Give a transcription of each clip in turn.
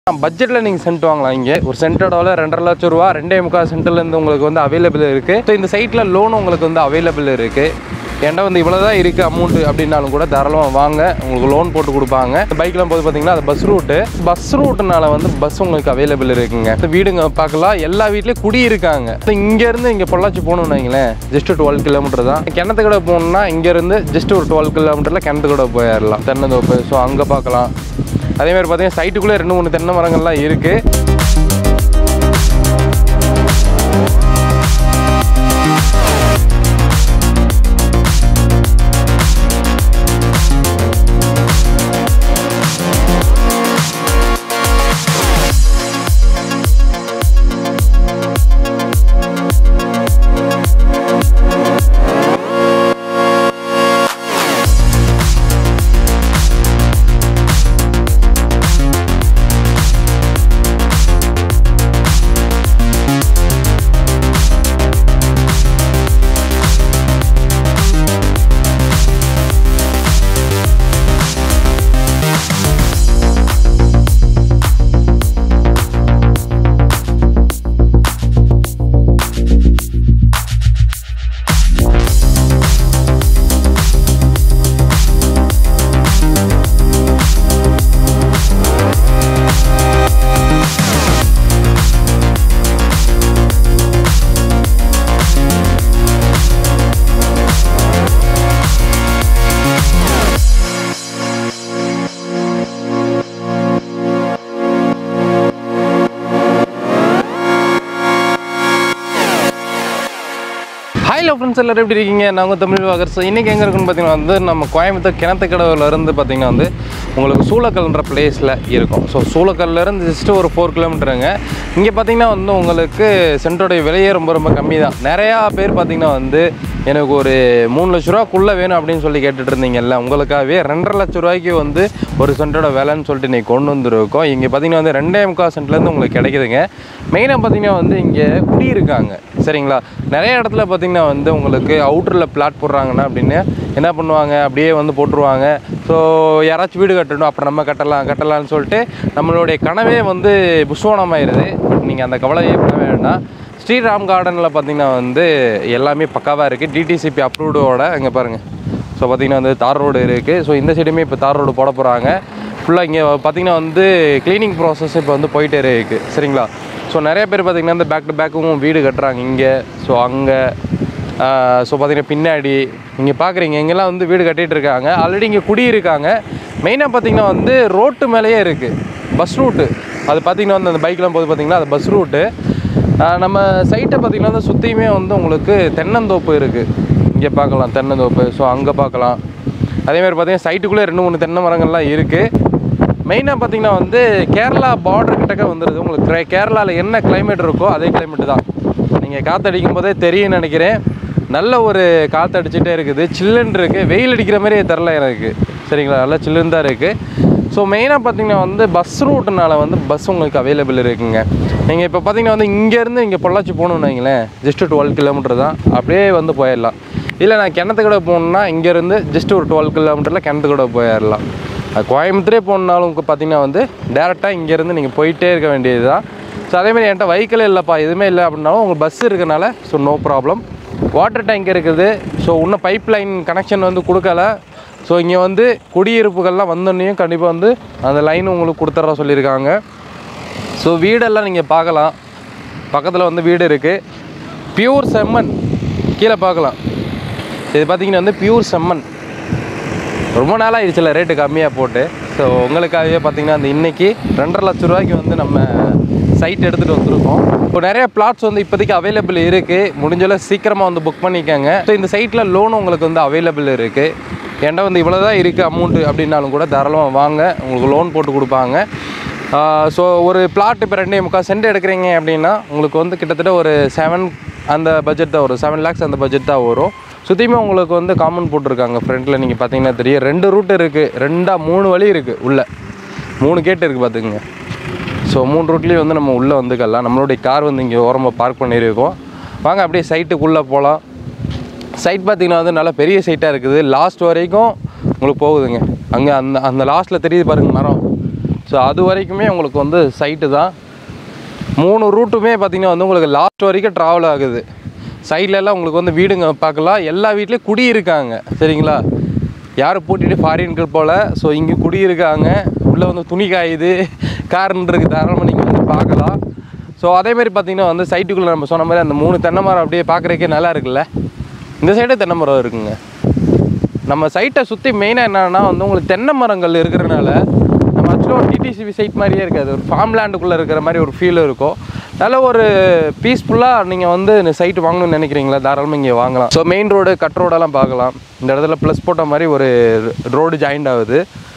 பட்ஜெட்டில் நீங்கள் சென்ட் வாங்கலாம் இங்கே ஒரு சென்டோட ரெண்டரை லட்சம் ரூபா ரெண்டே முக்கால் சென்ட்லேருந்து உங்களுக்கு வந்து அவைலபிள் இருக்குது ஸோ இந்த சைட்டில் லோன் உங்களுக்கு வந்து அவைலபிள் இருக்குது ஏன்டா வந்து இவ்வளோ தான் இருக்குது அமௌண்ட் அப்படின்னாலும் கூட தாராளமாக வாங்க உங்களுக்கு லோன் போட்டு கொடுப்பாங்க இந்த பைக்லாம் போது பார்த்தீங்கன்னா அது பஸ் ரூட்டு பஸ் ரூட்டுனால வந்து பஸ் உங்களுக்கு அவைலபிள் இருக்குங்க இந்த வீடுங்க பார்க்கலாம் எல்லா வீட்லேயும் குடி இருக்காங்க ஸோ இங்கேருந்து இங்கே பொள்ளாச்சி போகணும்னு வைங்களேன் ஜஸ்ட் டுவெல் கிலோமீட்டர் தான் கிணத்து கடை போகணுன்னா இங்கேருந்து ஜஸ்ட் ஒரு டுவெல் கிலோமீட்டரில் கிணத்து கடை போயிடலாம் தென்னந்தோப்பு ஸோ அங்கே பார்க்கலாம் அதே மாதிரி பார்த்தீங்கன்னா சைட்டுக்குள்ளே ரெண்டு மூணு தென்னை மரங்கள்லாம் இருக்குது ஹாய் லவ் ஃப்ரெண்ட்ஸ் எல்லாரும் எப்படி இருக்கீங்க நாங்கள் தமிழ் வாகர் ஸோ இன்றைக்கி எங்கே இருக்குன்னு பார்த்தீங்கன்னா வந்து நம்ம கோயம்புத்தூர் கிணத்துக்கடவுல இருந்து பார்த்தீங்கன்னா வந்து உங்களுக்கு சூளக்கல்ன்ற பிளேஸில் இருக்கும் ஸோ சூளக்கல்லேருந்து ஜஸ்ட்டு ஒரு ஃபோர் கிலோமீட்டருங்க இங்கே பார்த்தீங்கன்னா வந்து உங்களுக்கு சென்ட்டோடைய விலையே ரொம்ப ரொம்ப கம்மி தான் நிறையா பேர் பார்த்தீங்கன்னா வந்து எனக்கு ஒரு மூணு லட்ச ரூபாக்குள்ளே வேணும் அப்படின்னு சொல்லி கேட்டுட்டு இருந்தீங்கல்ல உங்களுக்காகவே ரெண்டரை லட்ச ரூபாய்க்கு வந்து ஒரு சென்ட்டோட விலைன்னு சொல்லிட்டு இன்றைக்கி கொண்டு வந்திருக்கோம் இங்கே பார்த்தீங்கன்னா வந்து ரெண்டே முக்கால் சென்ட்லேருந்து உங்களுக்கு கிடைக்குதுங்க மெயினாக பார்த்தீங்கன்னா வந்து இங்கே குடியிருக்காங்க சரிங்களா நிறைய இடத்துல பார்த்தீங்கன்னா வந்து உங்களுக்கு அவுட்டரில் பிளாட் போடுறாங்கன்னா அப்படின்னு என்ன பண்ணுவாங்க அப்படியே வந்து போட்டுருவாங்க ஸோ யாராச்சும் வீடு கட்டணும் அப்புறம் நம்ம கட்டலாம் கட்டலாம்னு சொல்லிட்டு நம்மளுடைய கனவே வந்து புஷ்வானமாயிருது நீங்கள் அந்த கவலையே பண்ண வேண்டாம் ஸ்ரீராம் கார்டனில் பார்த்தீங்கன்னா வந்து எல்லாமே பக்காவாக இருக்குது டிடிசிபி அப்ரூவ்டோட இங்கே பாருங்கள் ஸோ பார்த்தீங்கன்னா வந்து தார் ரோடு இருக்குது ஸோ இந்த சைடுமே இப்போ தார் ரோடு போட போகிறாங்க ஃபுல்லாக இங்கே பார்த்தீங்கன்னா வந்து க்ளீனிங் ப்ராசஸ் இப்போ வந்து போயிட்டே இருக்குது சரிங்களா ஸோ நிறைய பேர் பார்த்தீங்கன்னா இந்த பேக் டு பேக்கும் வீடு கட்டுறாங்க இங்கே ஸோ அங்கே ஸோ பார்த்தீங்கன்னா பின்னாடி இங்கே பார்க்குறீங்க இங்கெல்லாம் வந்து வீடு கட்டிகிட்டு இருக்காங்க ஆல்ரெடி இங்கே குடியிருக்காங்க மெயினாக பார்த்தீங்கன்னா வந்து ரோட்டு மேலேயே இருக்குது பஸ் ரூட்டு அது பார்த்தீங்கன்னா வந்து அந்த பைக்லாம் போது பார்த்தீங்கன்னா அது பஸ் ரூட்டு நம்ம சைட்டை பார்த்தீங்கன்னா வந்து சுற்றியுமே வந்து உங்களுக்கு தென்னந்தோப்பு இருக்குது இங்கே பார்க்கலாம் தென்னந்தோப்பு ஸோ அங்கே பார்க்கலாம் அதே மாதிரி பார்த்தீங்கன்னா சைட்டுக்குள்ளே ரெண்டு மூணு தென்னை மரங்கள்லாம் இருக்குது மெயினாக பார்த்தீங்கன்னா வந்து கேரளா பார்டர் கிட்டக்க வந்துடுது உங்களுக்கு கே- கேரளாவில் என்ன climate இருக்கோ அதே climate தான் நீங்கள் காற்றடிக்கும் போதே தெரியும் நினைக்கிறேன் நல்ல ஒரு காற்று அடிச்சுட்டே இருக்குது சில்லுன்னு இருக்குது வெயில் அடிக்கிற மாதிரியே தெரில எனக்கு சரிங்களா நல்லா சில்லுன்னு தான் இருக்குது ஸோ மெயினாக பார்த்தீங்கன்னா வந்து பஸ் ரூட்டுனால வந்து பஸ் உங்களுக்கு அவைலபிள் இருக்குங்க நீங்கள் இப்போ பார்த்தீங்கன்னா வந்து இங்கேருந்து இங்கே பொள்ளாச்சி போகணுன்னு வைங்களேன் ஜஸ்ட் டுவெல் கிலோமீட்டர் தான் அப்படியே வந்து போயிடலாம் இல்லை நான் கிணத்துக்கடை போகணுன்னா இங்கேருந்து ஜஸ்ட் ஒரு டுவெல் கிலோமீட்டரில் கிணத்துக்கடை போயிடலாம் அது கோயம்புத்தூரே போகணுன்னாலும் பார்த்தீங்கன்னா வந்து டேரெக்டாக இங்கேருந்து நீங்கள் போயிட்டே இருக்க வேண்டியது தான் ஸோ அதேமாதிரி என்கிட்ட வெஹிக்கிள் இல்லைப்பா எதுவுமே இல்லை அப்படின்னாலும் உங்களுக்கு பஸ் இருக்கனால so no problem water tank இருக்குது ஸோ இன்னும் பைப் லைன் கனெக்ஷன் வந்து கொடுக்கல ஸோ இங்கே வந்து குடியிருப்புகள்லாம் வந்தோடனையும் கண்டிப்பாக வந்து அந்த லைன் உங்களுக்கு கொடுத்துட்ற சொல்லியிருக்காங்க ஸோ வீடெல்லாம் நீங்கள் பார்க்கலாம் பக்கத்தில் வந்து வீடு இருக்குது பியூர் செம்மண் கீழே பார்க்கலாம் இது பார்த்தீங்கன்னா வந்து பியூர் செம்மண் ரொம்ப நாளாக ஆயிடுச்சுல ரேட்டு கம்மியாக போட்டு ஸோ உங்களுக்காகவே பார்த்தீங்கன்னா அந்த இன்னைக்கு ரெண்டரை லட்ச ரூபாய்க்கு வந்து நம்ம சைட் எடுத்துகிட்டு வந்திருக்கோம் இப்போ நிறைய பிளாட்ஸ் வந்து இப்போதைக்கு அவைலபிள் இருக்குது முடிஞ்சளவு சீக்கிரமாக வந்து புக் பண்ணிக்கோங்க ஸோ இந்த சைட்டில் லோன் உங்களுக்கு வந்து அவைலபிள் இருக்குது ஏன்டா வந்து இவ்வளோ தான் இருக்குது அமௌண்ட்டு அப்படின்னாலும் கூட தாராளமாக வாங்க உங்களுக்கு லோன் போட்டு கொடுப்பாங்க ஸோ ஒரு பிளாட் இப்போ ரெண்டே முக்கால் சென்ட் எடுக்கிறீங்க அப்படின்னா உங்களுக்கு வந்து கிட்டத்தட்ட ஒரு செவன் அந்த பட்ஜெட் தான் வரும் செவன் லேக்ஸ் அந்த பட்ஜெட் தான் வரும் சுற்றியுமே உங்களுக்கு வந்து காமன் போட்டிருக்காங்க ஃப்ரண்ட்டில் நீங்கள் பார்த்தீங்கன்னா தெரியும் ரெண்டு ரூட் இருக்குது ரெண்டா மூணு வழி இருக்குது உள்ளே மூணு கேட் இருக்குது பார்த்துக்குங்க ஸோ மூணு ரூட்லேயும் வந்து நம்ம உள்ளே வந்துக்கலாம் நம்மளுடைய கார் வந்து இங்கே ஓரமாக பார்க் பண்ணியிருக்கோம் வாங்க அப்படியே சைட்டுக்குள்ளே போகலாம் சைட் பார்த்தீங்கன்னா வந்து நல்லா பெரிய சைட்டாக இருக்குது லாஸ்ட் வரைக்கும் உங்களுக்கு போகுதுங்க அங்கே அந்த அந்த லாஸ்ட்டில் தெரியுது பாருங்க மரம் ஸோ அது வரைக்குமே உங்களுக்கு வந்து சைட்டு தான் மூணு ரூட்டுமே பார்த்தீங்கன்னா வந்து உங்களுக்கு லாஸ்ட் வரைக்கும் ட்ராவல் ஆகுது சைட்ல எல்லாம் உங்களுக்கு வந்து வீடுங்க பார்க்கலாம் எல்லா வீட்லேயும் குடி இருக்காங்க சரிங்களா யாரும் பூட்டிட்டு ஃபாரின்கள் போல் ஸோ இங்கே குடி இருக்காங்க உள்ளே வந்து துணி காயுது கார்ன்னு இருக்குது தாராளமாக நீங்கள் வந்து பார்க்கலாம் ஸோ அதே மாதிரி பார்த்தீங்கன்னா வந்து சைட்டுக்குள்ளே நம்ம சொன்ன மாதிரி அந்த மூணு தென்னை மரம் அப்படியே பார்க்குறதுக்கே நல்லா இருக்குல்ல இந்த சைடு தென்னை மரம் இருக்குங்க நம்ம சைட்டை சுற்றி மெயினாக என்னன்னா வந்து உங்களுக்கு தென்னை மரங்கள் இருக்கிறனால நம்ம ஆக்சுவலாக ஒரு டிடிசிபி சைட் மாதிரியே இருக்காது ஒரு ஃபார்ம் லேண்டுக்குள்ளே இருக்கிற மாதிரி ஒரு ஃபீல் இருக்கும் நல்ல ஒரு பீஸ்ஃபுல்லாக நீங்கள் வந்து இந்த சைட்டு வாங்கணும்னு நினைக்கிறீங்களா தாராளமாக இங்கே வாங்கலாம் ஸோ மெயின் ரோடு கட் ரோடெல்லாம் பார்க்கலாம் இந்த இடத்துல ப்ளஸ் போட்ட மாதிரி ஒரு ரோடு ஜாயிண்ட் ஆகுது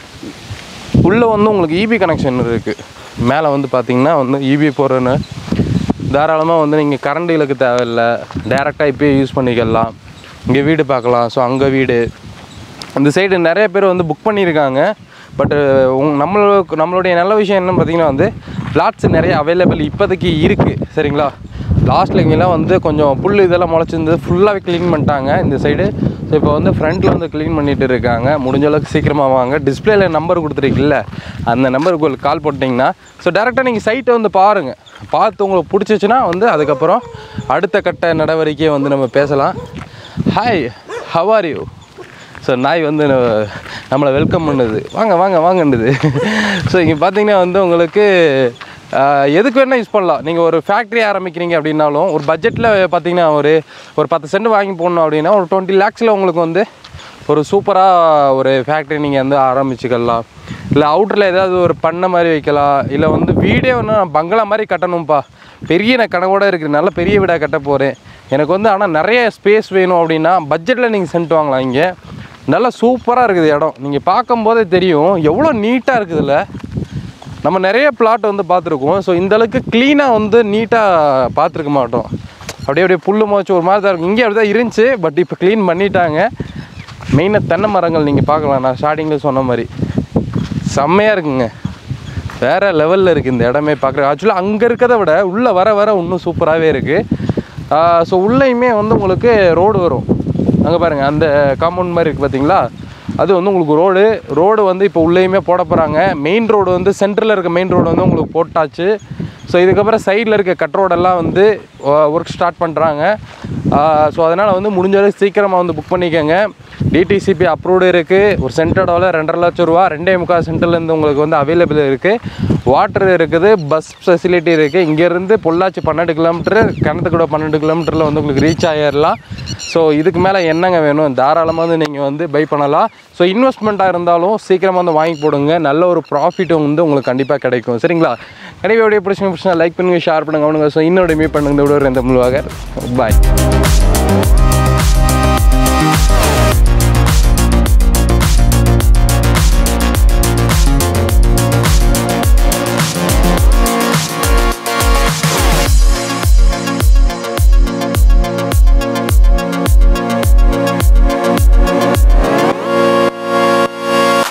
உள்ளே வந்து உங்களுக்கு இபி கனெக்ஷன் இருக்குது மேலே வந்து பார்த்தீங்கன்னா வந்து இபி போடுறேன்னு தாராளமாக வந்து நீங்கள் கரண்ட் இழுக்க தேவையில்லை டேரெக்டாக இப்போயே யூஸ் பண்ணிக்கலாம் இங்கே வீடு பார்க்கலாம் ஸோ அங்கே வீடு இந்த சைடு நிறைய பேர் வந்து புக் பண்ணியிருக்காங்க பட்டு உங் நம்மளுக்கு நம்மளுடைய நல்ல விஷயம் என்ன பார்த்தீங்கன்னா வந்து பிளாட்ஸ் நிறைய அவைலபிள் இப்போதைக்கு இருக்குது சரிங்களா லாஸ்ட்டில் இங்கெல்லாம் வந்து கொஞ்சம் புல் இதெல்லாம் முளைச்சிருந்தது ஃபுல்லாகவே க்ளீன் பண்ணிட்டாங்க இந்த சைடு ஸோ இப்போ வந்து ஃப்ரண்ட்டில் வந்து க்ளீன் பண்ணிட்டு இருக்காங்க முடிஞ்ச அளவுக்கு சீக்கிரமாக வாங்க டிஸ்பிளேல நம்பர் கொடுத்துருக்குல்ல அந்த நம்பருக்கு உங்களுக்கு கால் போட்டிங்கன்னா ஸோ டேரெக்டாக நீங்கள் சைட்டை வந்து பாருங்கள் பார்த்து உங்களுக்கு பிடிச்சிச்சின்னா வந்து அதுக்கப்புறம் அடுத்த கட்ட நடவடிக்கையை வந்து நம்ம பேசலாம் hi how are you so நாய் வந்து ந- நம்மளை வெல்கம் பண்ணுது வாங்க வாங்க வாங்கன்னுது ஸோ இங்கே பார்த்தீங்கன்னா வந்து உங்களுக்கு ஆஹ், எதுக்கு வேணால் யூஸ் பண்ணலாம் நீங்கள் ஒரு ஃபேக்ட்ரி ஆரம்பிக்கிறீங்க அப்படின்னாலும் ஒரு பட்ஜெட்டில் பார்த்தீங்கன்னா ஒரு ஒரு பத்து சென்ட் வாங்கி போடணும் அப்படின்னா ஒரு டுவெண்ட்டி லேக்ஸில் உங்களுக்கு வந்து ஒரு சூப்பராக ஒரு ஃபேக்ட்ரி நீங்கள் வந்து ஆரம்பிச்சுக்கலாம் இல்லை அவுட்டரில் ஏதாவது ஒரு பண்ணை மாதிரி வைக்கலாம் இல்லை வந்து வீடே ஒன்று பங்களா மாதிரி கட்டணும்ப்பா பெரிய நான் கனவோட இருக்குது நல்ல பெரிய வீடாக கட்ட போகிறேன் எனக்கு வந்து ஆனால் நிறைய ஸ்பேஸ் வேணும் அப்படின்னா பட்ஜெட்டில் நீங்கள் சென்ட் வாங்கலாம் இங்கே நல்லா சூப்பராக இருக்குது இடம் நீங்கள் பார்க்கும்போதே தெரியும் எவ்வளோ நீட்டாக இருக்குதுல்ல நம்ம நிறைய பிளாட் வந்து பார்த்துருக்கோம் ஸோ இந்த அளவுக்கு க்ளீனாக வந்து நீட்டாக பார்த்துருக்க மாட்டோம் அப்படியே அப்படியே புல் மோச்சு ஒரு மாதிரி தான் இருக்கும் இங்கே அப்படி தான் இருந்துச்சு பட் இப்போ க்ளீன் பண்ணிட்டாங்க மெயினாக தென்னை மரங்கள் நீங்கள் பார்க்கலாம் நான் ஸ்டார்டிங்கில் சொன்ன மாதிரி செம்மையாக இருக்குங்க வேறு லெவலில் இருக்குது இந்த இடமே பார்க்குற ஆக்சுவலாக அங்கே இருக்கிறத விட உள்ளே வர வர இன்னும் சூப்பராகவே இருக்குது ஸோ உள்ளேயுமே வந்து உங்களுக்கு ரோடு வரும் அங்கே பாருங்கள் அந்த காம்பவுண்ட் மாதிரி இருக்குது பார்த்தீங்களா அது வந்து உங்களுக்கு ரோடு ரோடு வந்து இப்போ உள்ளேயுமே போட போகிறாங்க மெயின் ரோடு வந்து சென்டரில் இருக்க மெயின் ரோடு வந்து உங்களுக்கு போட்டாச்சு ஸோ இதுக்கப்புறம் சைடில் இருக்க கட் ரோடெல்லாம் வந்து ஒர்க் ஸ்டார்ட் பண்ணுறாங்க ஸோ அதனால் வந்து முடிஞ்ச அளவுக்கு சீக்கிரமாக வந்து புக் பண்ணிக்கோங்க டிடிசிபி அப்ரூவ்டு இருக்குது ஒரு சென்டரோட ரெண்டரை லட்சம் ரூபா ரெண்டே முக்கால் சென்டர்லேருந்து உங்களுக்கு வந்து அவைலபிள் இருக்குது வாட்டர் இருக்குது பஸ் ஃபெசிலிட்டி இருக்குது இங்கேருந்து பொள்ளாச்சி பன்னெண்டு கிலோமீட்டர் கிணத்துக்கூட பன்னெண்டு கிலோமீட்டரில் வந்து உங்களுக்கு ரீச் ஆகிடலாம் ஸோ இதுக்கு மேலே என்னங்க வேணும் தாராளமாக வந்து நீங்கள் வந்து பை பண்ணலாம் ஸோ இன்வெஸ்ட்மெண்ட்டாக இருந்தாலும் சீக்கிரமாக வந்து வாங்கி போடுங்க நல்ல ஒரு ப்ராஃபிட்டும் வந்து உங்களுக்கு கண்டிப்பாக கிடைக்கும் சரிங்களா கண்டிப்பாக வீடியோ பிடிச்சிங்க பிடிச்சினா லைக் பண்ணுங்கள் ஷேர் பண்ணுங்கள் அவனுங்க ஸோ இன்னொரு மீட் பண்ணுங்க இந்த விட இந்த முழுவாக பாய்